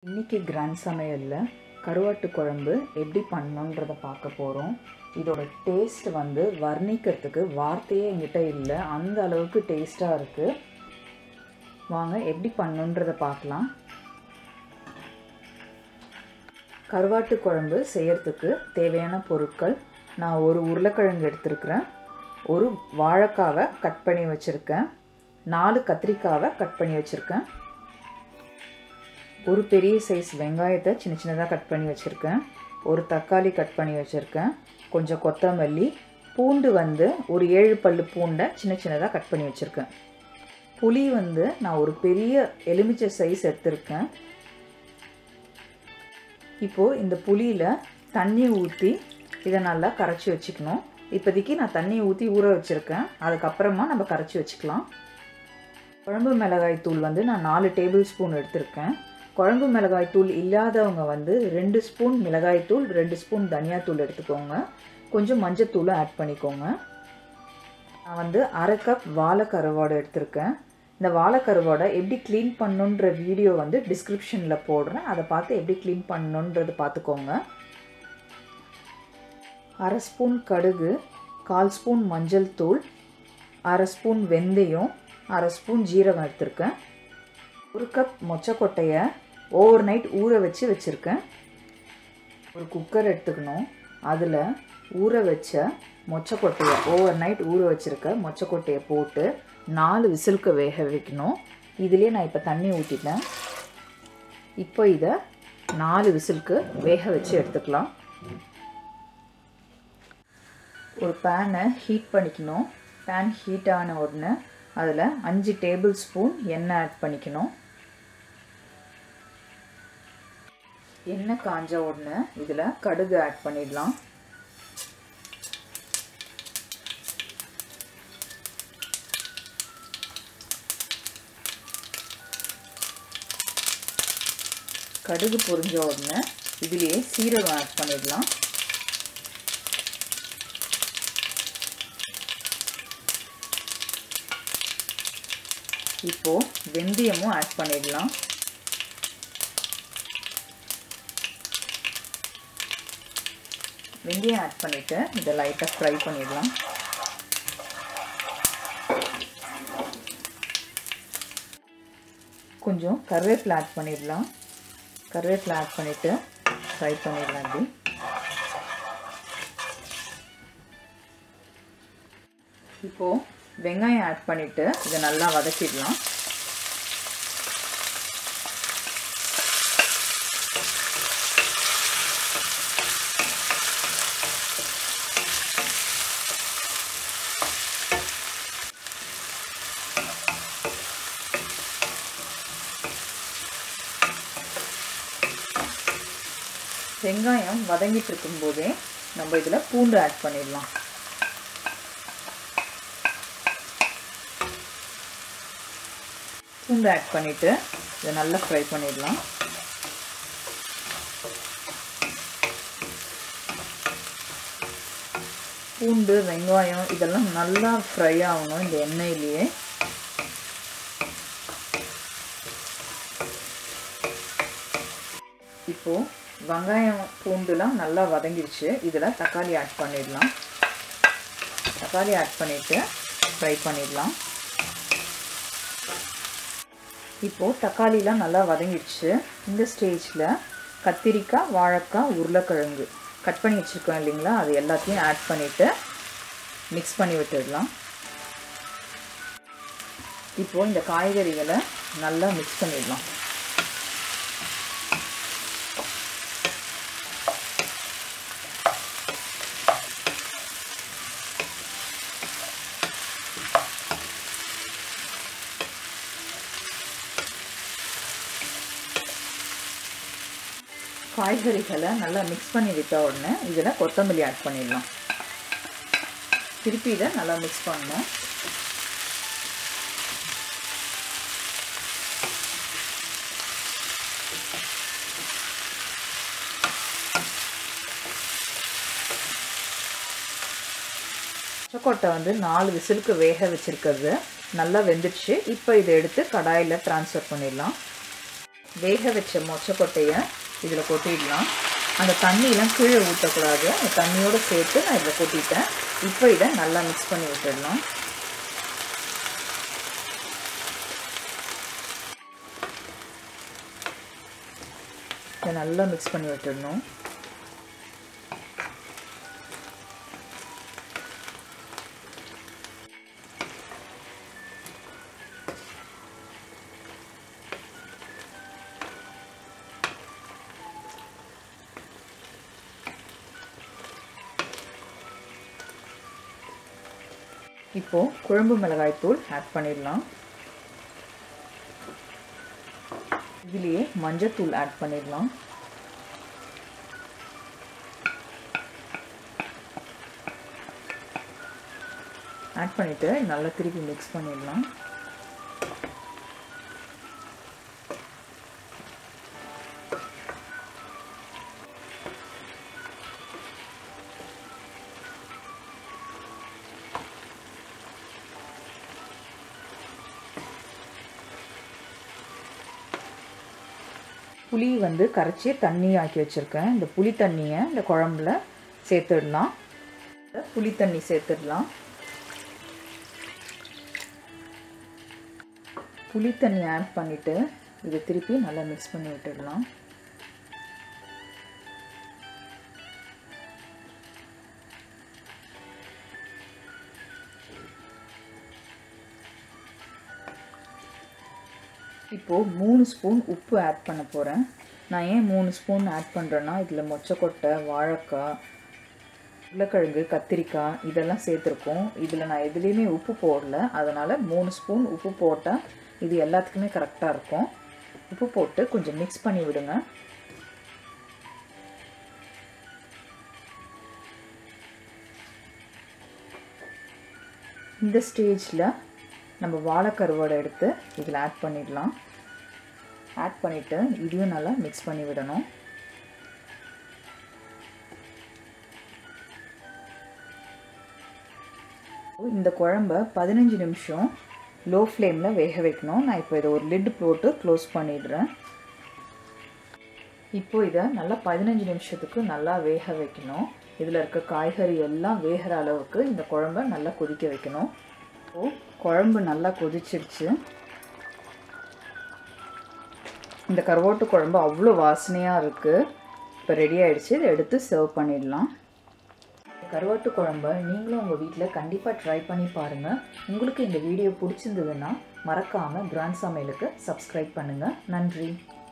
இன்றைக்கி கிராண்ட் சமையலில் கருவாட்டு குழம்பு எப்படி பண்ணணுன்றதை பார்க்க போகிறோம் இதோட டேஸ்ட் வந்து வர்ணிக்கிறதுக்கு வார்த்தையே என்கிட்ட இல்லை அந்த அளவுக்கு டேஸ்ட்டாக இருக்குது வாங்க எப்படி பண்ணணுன்றதை பார்க்கலாம் கருவாட்டு குழம்பு செய்யறதுக்கு தேவையான பொருட்கள் நான் ஒரு உருளைக்கிழங்கு எடுத்திருக்கிறேன் ஒரு வாழைக்காவை கட் பண்ணி வச்சுருக்கேன் நாலு கத்திரிக்காவை கட் பண்ணி வச்சுருக்கேன் ஒரு பெரிய சைஸ் வெங்காயத்தை சின்ன சின்னதாக கட் பண்ணி வச்சுருக்கேன் ஒரு தக்காளி கட் பண்ணி வச்சுருக்கேன் கொஞ்சம் கொத்தமல்லி பூண்டு வந்து ஒரு ஏழு பல்லு பூண்டை சின்ன சின்னதாக கட் பண்ணி வச்சுருக்கேன் புளி வந்து நான் ஒரு பெரிய எலுமிச்சை சைஸ் எடுத்திருக்கேன் இப்போது இந்த புளியில் தண்ணி ஊற்றி இதை நல்லா கரைச்சி வச்சுக்கணும் இப்போதைக்கு நான் தண்ணி ஊற்றி ஊற வச்சுருக்கேன் அதுக்கப்புறமா நம்ம கரைச்சி வச்சுக்கலாம் குழம்பு மிளகாய் தூள் வந்து நான் நாலு டேபிள் ஸ்பூன் எடுத்திருக்கேன் குழம்பு மிளகாய் தூள் இல்லாதவங்க வந்து ரெண்டு ஸ்பூன் மிளகாய் தூள் ரெண்டு ஸ்பூன் தனியாத்தூள் எடுத்துக்கோங்க கொஞ்சம் மஞ்சத்தூளும் ஆட் பண்ணிக்கோங்க நான் வந்து அரை கப் வாழை கருவாடு எடுத்திருக்கேன் இந்த வாழை கருவாடை எப்படி க்ளீன் பண்ணுன்ற வீடியோ வந்து டிஸ்கிரிப்ஷனில் போடுறேன் அதை பார்த்து எப்படி க்ளீன் பண்ணணுன்றது பார்த்துக்கோங்க அரை ஸ்பூன் கடுகு கால் ஸ்பூன் மஞ்சள் தூள் அரை ஸ்பூன் வெந்தயம் அரை ஸ்பூன் ஜீரகம் எடுத்திருக்கேன் ஒரு கப் மொச்சக்கொட்டையை ஓவர் நைட் ஊற வச்சு வச்சுருக்கேன் ஒரு குக்கர் எடுத்துக்கணும் அதில் ஊற வச்ச மொச்சக்கொட்டையை ஓவர் நைட் ஊற வச்சுருக்க மொச்சக்கொட்டையை போட்டு நாலு விசிலுக்கு வேக வைக்கணும் இதுலேயே நான் இப்போ தண்ணி ஊற்றிட்டேன் இப்போ இதை நாலு விசிலுக்கு வேக வச்சு எடுத்துக்கலாம் ஒரு பேனை ஹீட் பண்ணிக்கணும் பேன் ஹீட் ஆன உடனே அதில் அஞ்சு டேபிள் ஸ்பூன் எண்ணெய் ஆட் பண்ணிக்கணும் எண்ணெய் காஞ்ச உடனே இதில் கடுகு ஆட் பண்ணிடலாம் கடுகு பொரிஞ்ச உடனே இதுலேயே சீரகம் ஆட் பண்ணிடலாம் இப்போது வெந்தயமும் ஆட் பண்ணிடலாம் வெந்தயம் ஆட் பண்ணிவிட்டு இதை லைட்டாக ஃப்ரை பண்ணிடலாம் கொஞ்சம் கருவேப்பிலை ஆட் பண்ணிடலாம் கருவேப்பிலை ஆட் பண்ணிவிட்டு ஃப்ரை பண்ணிடலாம் இப்படி இப்போது வெங்காயம் ஆட் பண்ணிவிட்டு இதை நல்லா வதக்கிடலாம் வெங்காயம் வதங்கிட்டு இருக்கும்போதே நம்ம இதில் பூண்டு ஆட் பண்ணிடலாம் பூண்டு ஆட் பண்ணிவிட்டு இதை நல்லா ஃப்ரை பண்ணிடலாம் பூண்டு வெங்காயம் இதெல்லாம் நல்லா ஃப்ரை ஆகணும் இந்த எண்ணெயிலேயே இப்போது வெங்காயம் பூண்டுலாம் நல்லா வதங்கிடுச்சு இதில் தக்காளி ஆட் பண்ணிடலாம் தக்காளி ஆட் பண்ணிவிட்டு ஃப்ரை பண்ணிடலாம் இப்போது தக்காளிலாம் நல்லா வதங்கிடுச்சு இந்த ஸ்டேஜில் கத்திரிக்காய் வாழைக்காய் உருளைக்கிழங்கு கட் பண்ணி வச்சுருக்கோம் இல்லைங்களா அது எல்லாத்தையும் ஆட் பண்ணிவிட்டு மிக்ஸ் பண்ணி விட்டுடலாம் இப்போது இந்த காய்கறிகளை நல்லா மிக்ஸ் பண்ணிடலாம் காய்கறிகளை நல்லா மிக்ஸ் பண்ணி விட்ட உடனே இதில் கொத்தமல்லி ஆட் பண்ணிடலாம் திருப்பி இதை நல்லா மிக்ஸ் பண்ணணும் பச்சைக்கொட்டை வந்து நாலு விசிலுக்கு வேக வச்சுருக்கிறது நல்லா வெந்துடுச்சு இப்போ இதை எடுத்து கடாயில் ட்ரான்ஸ்ஃபர் பண்ணிடலாம் வேக வச்ச மொச்சக்கொட்டையை இதில் கொட்டிடலாம் அந்த தண்ணியெலாம் கீழே ஊற்றக்கூடாது அந்த தண்ணியோடு சேர்த்து நான் இதில் கொட்டிட்டேன் இப்போ இதை நல்லா மிக்ஸ் பண்ணி விட்டுடலாம் இதை நல்லா மிக்ஸ் பண்ணி விட்டுடணும் இப்போது குழம்பு மிளகாய் தூள் ஆட் பண்ணிடலாம் இதுலேயே மஞ்சத்தூள் ஆட் பண்ணிடலாம் ஆட் பண்ணிவிட்டு நல்லா திருப்பி மிக்ஸ் பண்ணிடலாம் புளி வந்து கரைச்சி தண்ணி ஆக்கி வச்சுருக்கேன் இந்த புளி தண்ணியை இந்த குழம்புல சேர்த்துடலாம் புளி தண்ணி சேர்த்துடலாம் புளி தண்ணி ஆட் பண்ணிவிட்டு இதை திருப்பி நல்லா மிக்ஸ் பண்ணி விட்டுடலாம் இப்போது மூணு ஸ்பூன் உப்பு ஆட் பண்ண போகிறேன் நான் ஏன் மூணு ஸ்பூன் ஆட் பண்ணுறேன்னா இதில் மொச்சக்கொட்டை வாழைக்காய் உருளைக்கிழங்கு கத்திரிக்காய் இதெல்லாம் சேர்த்துருக்கோம் இதில் நான் எதுலேயுமே உப்பு போடல அதனால் மூணு ஸ்பூன் உப்பு போட்டால் இது எல்லாத்துக்குமே கரெக்டாக இருக்கும் உப்பு போட்டு கொஞ்சம் மிக்ஸ் பண்ணி விடுங்க இந்த ஸ்டேஜில் நம்ம வாழைக்கருவோட எடுத்து இதில் ஆட் பண்ணிடலாம் ஆட் பண்ணிவிட்டு இதையும் நல்லா மிக்ஸ் பண்ணி விடணும் இந்த குழம்ப பதினஞ்சு நிமிஷம் லோ ஃப்ளேமில் வேக வைக்கணும் நான் இப்போ இதை ஒரு லிட் போட்டு க்ளோஸ் பண்ணிடுறேன் இப்போ இதை நல்லா பதினஞ்சு நிமிஷத்துக்கு நல்லா வேக வைக்கணும் இதில் இருக்க காய்கறி எல்லாம் வேகிற அளவுக்கு இந்த குழம்ப நல்லா கொதிக்க வைக்கணும் இப்போது குழம்பு நல்லா கொதிச்சிருச்சு இந்த கருவாட்டு குழம்பு அவ்வளோ வாசனையாக இருக்குது இப்போ ரெடி ஆகிடுச்சு இதை எடுத்து சர்வ் பண்ணிடலாம் கருவாட்டு குழம்ப நீங்களும் உங்கள் வீட்டில் கண்டிப்பாக ட்ரை பண்ணி பாருங்கள் உங்களுக்கு இந்த வீடியோ பிடிச்சிருந்ததுன்னா மறக்காமல் கிராண்ட் சமையலுக்கு சப்ஸ்கிரைப் பண்ணுங்கள் நன்றி